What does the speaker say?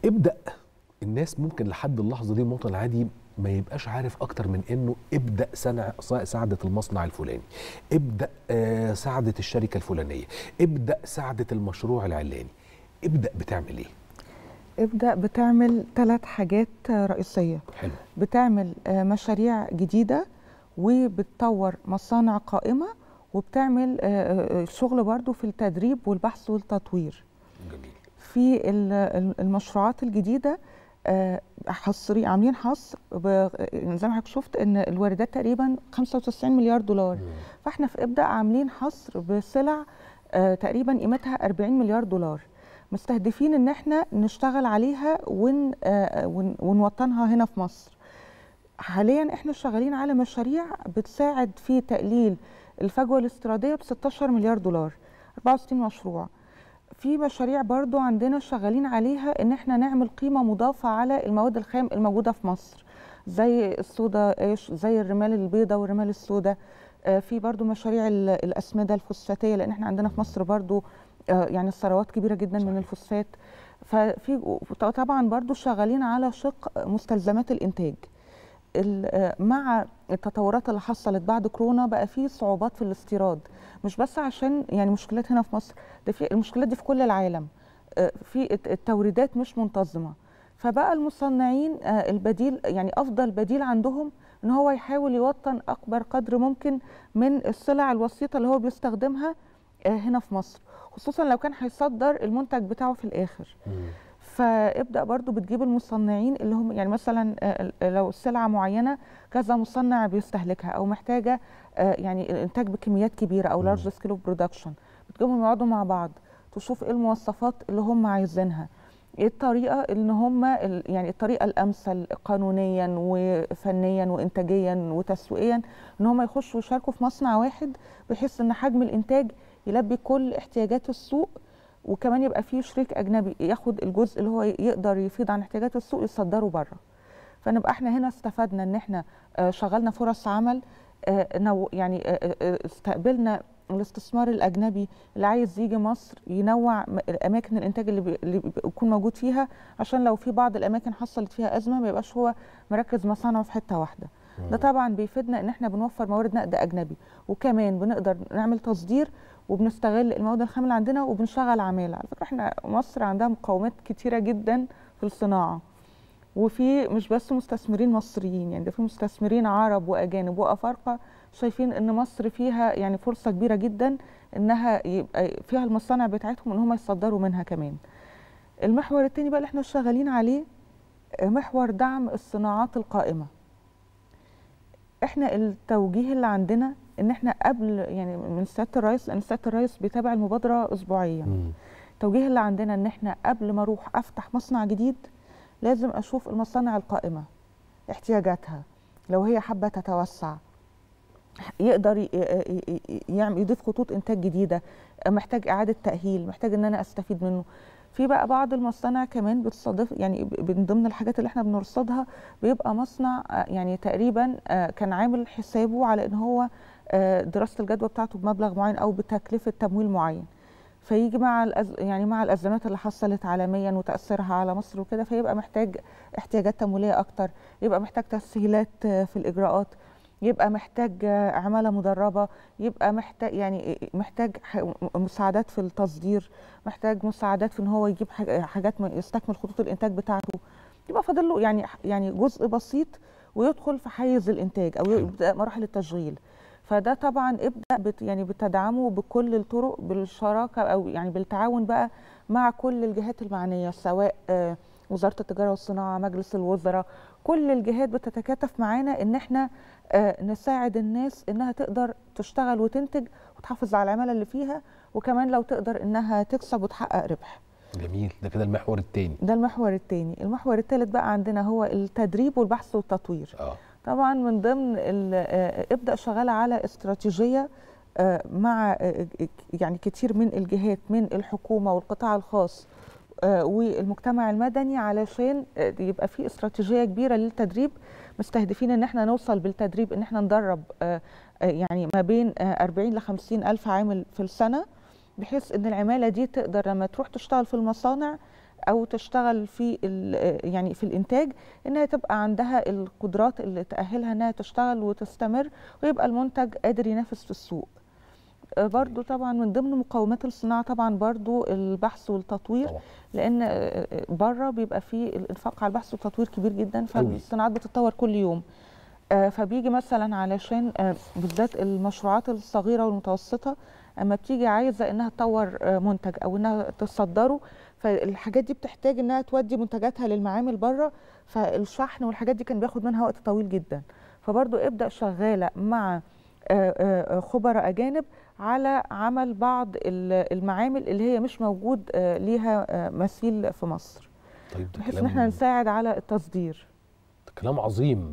ابدا الناس ممكن لحد اللحظه دي المواطن العادي ما يبقاش عارف اكتر من انه ابدا صنع ساعده المصنع الفلاني ابدا آه ساعده الشركه الفلانيه ابدا ساعده المشروع العلاني ابدا بتعمل ايه ابدا بتعمل ثلاث حاجات رئيسيه حلو بتعمل آه، مشاريع جديده وبتطور مصانع قائمه وبتعمل آه، آه، شغل برضو في التدريب والبحث والتطوير جميل في ال- ال- المشروعات الجديده آه، حصري عاملين حصر ب- زي ما حضرتك شفت ان الواردات تقريبا 95 مليار دولار فاحنا في ابدا عاملين حصر بسلع آه، تقريبا قيمتها 40 مليار دولار مستهدفين ان احنا نشتغل عليها ون آه، ون- ونوطنها هنا في مصر حاليا احنا شغالين على مشاريع بتساعد في تقليل الفجوه الاستيراديه ب 16 مليار دولار 64 مشروع في مشاريع برضو عندنا شغالين عليها ان احنا نعمل قيمه مضافه على المواد الخام الموجوده في مصر زي الصودا ايش زي الرمال البيضاء والرمال السوداء آه، في برضو مشاريع ال- الاسمده الفوسفاتيه لان احنا عندنا في مصر برضو آه، يعني الثروات كبيره جدا من الفوسفات ففي طبعا برضو شغالين على شق مستلزمات الانتاج ال- آه، مع التطورات اللي حصلت بعد كورونا بقى في صعوبات في الاستيراد مش بس عشان يعني مشكلات هنا في مصر ده في المشكلات دي في كل العالم آه، في الت- التوريدات مش منتظمه فبقى المصنعين آه، البديل يعني افضل بديل عندهم ان هو يحاول يوطن اكبر قدر ممكن من السلع الوسيطه اللي هو بيستخدمها آه، هنا في مصر خصوصا لو كان هيصدر المنتج بتاعه في الاخر فابدا برضو بتجيب المصنعين اللي هم يعني مثلا آه، لو سلعه معينه كذا مصنع بيستهلكها او محتاجه آه، يعني الانتاج بكميات كبيره او لارج سكيل برودكشن بتجيبهم يقعدوا مع بعض تشوف ايه المواصفات اللي هم عايزينها ايه الطريقه ان هم ال- يعني الطريقه الامثل قانونيا وفنيا وانتاجيا وتسويقيا ان هم يخشوا يشاركوا في مصنع واحد بحيث ان حجم الانتاج يلبي كل احتياجات السوق وكمان يبقى فيه شريك اجنبي ياخد الجزء اللي هو يقدر يفيض عن احتياجات السوق يصدره بره فنبقى احنا هنا استفدنا ان احنا آه، شغلنا فرص عمل آه، نو- يعني آه، آه، استقبلنا الاستثمار الاجنبي اللي عايز يجي مصر ينوع م- اماكن الانتاج اللي, بي- اللي بيكون موجود فيها عشان لو في بعض الاماكن حصلت فيها ازمه ما يبقاش هو مركز مصانعه في حته واحده ده طبعا بيفيدنا ان احنا بنوفر موارد نقد اجنبي وكمان بنقدر نعمل تصدير وبنستغل المواد الخام اللي عندنا وبنشغل عماله على فكره احنا مصر عندها مقومات كتيره جدا في الصناعه وفي مش بس مستثمرين مصريين يعني ده في مستثمرين عرب واجانب وافارقه شايفين ان مصر فيها يعني فرصه كبيره جدا انها يبقى فيها المصانع بتاعتهم ان هم يصدروا منها كمان المحور الثاني بقى اللي احنا شغالين عليه محور دعم الصناعات القائمه احنا التوجيه اللي عندنا ان احنا قبل يعني من سياده الرئيس لان سياده الرئيس بيتابع المبادره اسبوعيا مم. التوجيه اللي عندنا ان احنا قبل ما اروح افتح مصنع جديد لازم اشوف المصانع القائمه احتياجاتها لو هي حابه تتوسع يقدر ي- ي- ي- يعمل يضيف خطوط انتاج جديده محتاج اعاده تاهيل محتاج ان انا استفيد منه في بقى بعض المصانع كمان بتصادف يعني ب- من ضمن الحاجات اللي احنا بنرصدها بيبقى مصنع آه، يعني تقريبا آه، كان عامل حسابه على ان هو آه، دراسه الجدوى بتاعته بمبلغ معين او بتكلفه تمويل معين فيجي مع الأز... يعني مع الازمات اللي حصلت عالميا وتاثيرها على مصر وكده فيبقى محتاج احتياجات تمويليه اكتر يبقى محتاج تسهيلات آه، في الاجراءات يبقى محتاج آه، عماله مدربه يبقى محتاج يعني محتاج ح- مساعدات في التصدير محتاج مساعدات في ان هو يجيب حاج- حاجات ما- يستكمل خطوط الانتاج بتاعته يبقى فاضل له يعني يعني جزء بسيط ويدخل في حيز الانتاج او يبدا مراحل التشغيل فده طبعا ابدا بت يعني بتدعمه بكل الطرق بالشراكه او يعني بالتعاون بقى مع كل الجهات المعنيه سواء آه، وزاره التجاره والصناعه مجلس الوزراء كل الجهات بتتكاتف معانا ان احنا آه، نساعد الناس انها تقدر تشتغل وتنتج وتحافظ على العماله اللي فيها وكمان لو تقدر انها تكسب وتحقق ربح جميل ده كده المحور الثاني ده المحور الثاني المحور الثالث بقى عندنا هو التدريب والبحث والتطوير اه طبعا من ضمن ال- آه، ابدا شغاله على استراتيجيه آه، مع آه، يعني كتير من الجهات من الحكومه والقطاع الخاص آه، والمجتمع المدني علشان آه، يبقى في استراتيجيه كبيره للتدريب مستهدفين ان احنا نوصل بالتدريب ان احنا ندرب آه، آه، يعني ما بين آه، 40 ل 50 الف عامل في السنه بحيث ان العماله دي تقدر لما تروح تشتغل في المصانع او تشتغل في يعني في الانتاج انها تبقى عندها القدرات اللي تاهلها انها تشتغل وتستمر ويبقى المنتج قادر ينافس في السوق برضو طبعا من ضمن مقومات الصناعه طبعا برضو البحث والتطوير طبعا. لان بره بيبقى فيه الانفاق على البحث والتطوير كبير جدا فالصناعات بتتطور كل يوم فبيجي مثلا علشان بالذات المشروعات الصغيره والمتوسطه اما بتيجي عايزه انها تطور منتج او انها تصدره فالحاجات دي بتحتاج انها تودي منتجاتها للمعامل بره فالشحن والحاجات دي كان بياخد منها وقت طويل جدا فبرضو ابدا شغاله مع خبراء اجانب على عمل بعض المعامل اللي هي مش موجود ليها مثيل في مصر طيب بحيث ان احنا نساعد على التصدير كلام عظيم